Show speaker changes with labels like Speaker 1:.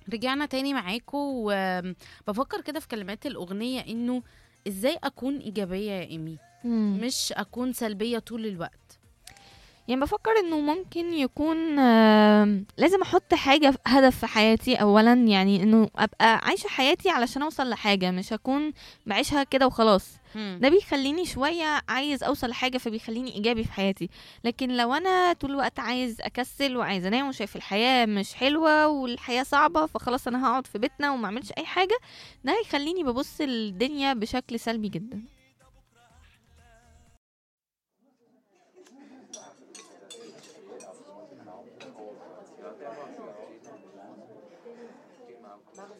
Speaker 1: رجعنا تاني معاكم وبفكر كده في كلمات الأغنية إنه إزاي أكون إيجابية يا إيمي
Speaker 2: مم.
Speaker 1: مش أكون سلبية طول الوقت
Speaker 2: يعني بفكر انه ممكن يكون آم، لازم احط حاجه هدف في حياتي اولا يعني انه ابقى عايشه حياتي علشان اوصل لحاجه مش اكون بعيشها كده وخلاص
Speaker 1: مم.
Speaker 2: ده بيخليني شويه عايز اوصل لحاجه فبيخليني ايجابي في حياتي لكن لو انا طول الوقت عايز اكسل وعايز انام وشايف الحياه مش حلوه والحياه صعبه فخلاص انا هقعد في بيتنا وما اعملش اي حاجه ده هيخليني ببص الدنيا بشكل سلبي جدا